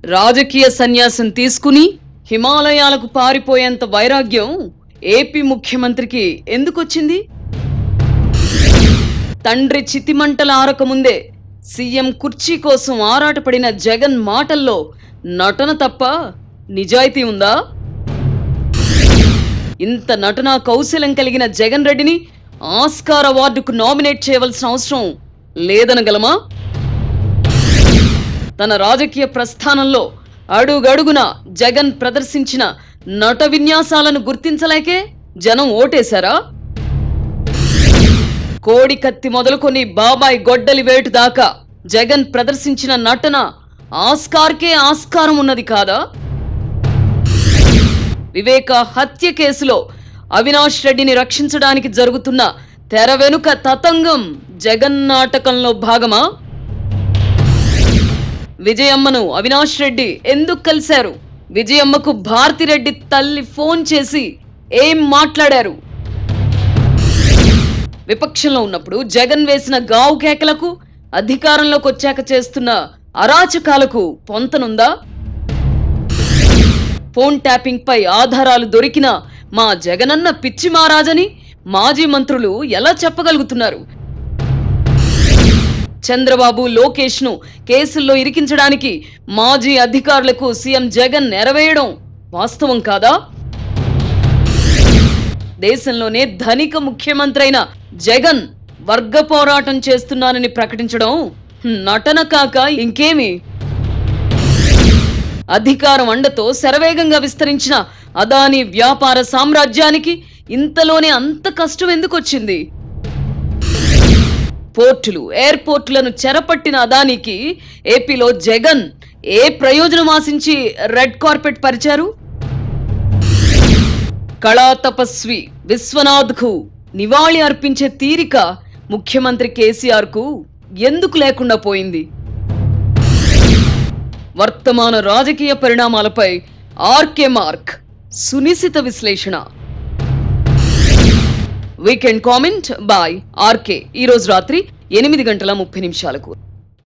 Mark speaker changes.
Speaker 1: రాజకీయ సన్యాసం తీసుకుని హిమాలయాలకు పారిపోయేంత వైరాగ్యం ఏపీ ముఖ్యమంత్రికి ఎందుకొచ్చింది తండ్రి చితిమంటల ఆరకముందే సీఎం కుర్చీ కోసం ఆరాటపడిన జగన్ మాటల్లో నటన తప్ప నిజాయితీ ఉందా ఇంత నటనా కౌశలం కలిగిన జగన్ రెడ్డిని ఆస్కార్ అవార్డుకు నామినేట్ చేయవలసిన అవసరం లేదనగలమా తన రాజకీయ ప్రస్థానంలో అడుగడుగున జగన్ ప్రదర్శించిన నట విన్యాసాలను గుర్తించలేకే జనం ఓటేశారా కోడి కత్తి మొదలుకొని బాబాయ్ గొడ్డలి వేటు దాకా జగన్ ప్రదర్శించిన నటన ఆస్కార్కే ఆస్కారం ఉన్నది కాదా వివేక హత్య కేసులో అవినాష్ రెడ్డిని రక్షించడానికి జరుగుతున్న తెర వెనుక తతంగం జగన్ నాటకంలో భాగమా విజయమ్మను అవినాష్ రెడ్డి ఎందుకు కలిశారు విజయమ్మకు భారతిరెడ్డి తల్లి ఫోన్ చేసి ఏం మాట్లాడారు విపక్షంలో ఉన్నప్పుడు జగన్ వేసిన గావు కేకలకు అధికారంలోకి వచ్చాక చేస్తున్న అరాచకాలకు పొంతనుందా ఫోన్ ట్యాపింగ్ పై ఆధారాలు దొరికిన మా జగనన్న పిచ్చి మహారాజని మాజీ మంత్రులు ఎలా చెప్పగలుగుతున్నారు చంద్రబాబు లోకేష్ ను కేసుల్లో ఇరికించడానికి మాజీ అధికారులకు సీఎం జగన్ నెరవేయడం వాస్తవం కాదా దేశంలోనే ధనిక ముఖ్యమంత్రి అయిన జగన్ వర్గ పోరాటం చేస్తున్నానని ప్రకటించడం నటన కాక ఇంకేమి అధికారం అండతో శరవేగంగా విస్తరించిన అదాని వ్యాపార సామ్రాజ్యానికి ఇంతలోనే అంత కష్టం ఎందుకు వచ్చింది పోర్టులు ఎయిర్పోర్టులను చెరపట్టిన అదానికి ఏపీలో జగన్ ఏ ప్రయోజనం ఆశించి రెడ్ కార్పెట్ పరిచారు కళా తపస్వి విశ్వనాథ్ కు నివాళి అర్పించే తీరిక ముఖ్యమంత్రి కేసీఆర్ కు ఎందుకు లేకుండా పోయింది వర్తమాన రాజకీయ పరిణామాలపై ఆర్కే మార్క్ సునిశిత విశ్లేషణ వీకెండ్ కామెంట్ బాయ్ ఆర్కే ఈ రోజు రాత్రి ఎనిమిది గంటల ముప్పై నిమిషాలకు